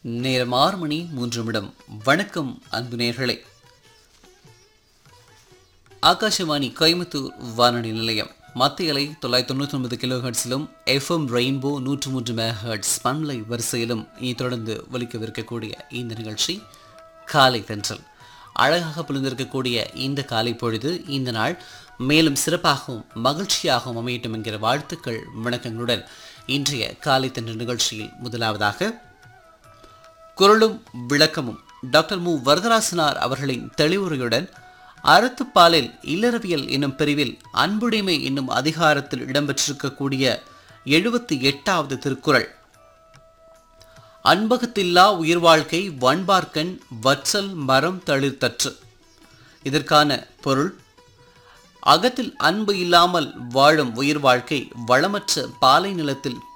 நேரம் ஆறு மணி மூன்று நிமிடம் வணக்கம் அன்பு நேர்களே ஆகாஷவாணி கோயம்புத்தூர் வானொலி நிலையம் மத்திய அலை தொள்ளாயிரத்தி தொண்ணூற்றி ஒன்பது கிலோ ஹெர்ட்ஸிலும் எஃப்எம் ரெயின்போ நூற்று மூன்று மெகாஹெர்ட்ஸ் பண்பலை வரிசையிலும் இனி தொடர்ந்து ஒலிக்கவிருக்கக்கூடிய இந்த நிகழ்ச்சி காலை தென்றல் அழகாக புரிந்திருக்கக்கூடிய இந்த காலை பொழுது இந்த நாள் மேலும் சிறப்பாகவும் மகிழ்ச்சியாகவும் அமையட்டும் என்கிற வாழ்த்துக்கள் வணக்கங்களுடன் இன்றைய காலை தென்றல் நிகழ்ச்சியில் முதலாவதாக குரலும் விளக்கமும் டாக்டர் மு வரதராசனார் அவர்களின் தெளிவுரையுடன் அறத்துப்பாலில் இல்லறவியல் என்னும் பிரிவில் அன்புடைமை என்னும் அதிகாரத்தில் இடம்பெற்றிருக்கக்கூடிய எழுபத்தி எட்டாவது திருக்குறள் அன்பகத்தில்லா உயிர் வாழ்க்கை வன்பார்க்கன் வற்றல் மரம் தளிர்த்தற்று இதற்கான பொருள் அகத்தில் அன்பு இல்லாமல் வாழும் உயிர் வாழ்க்கை வளமற்ற பாலை நிலத்தில்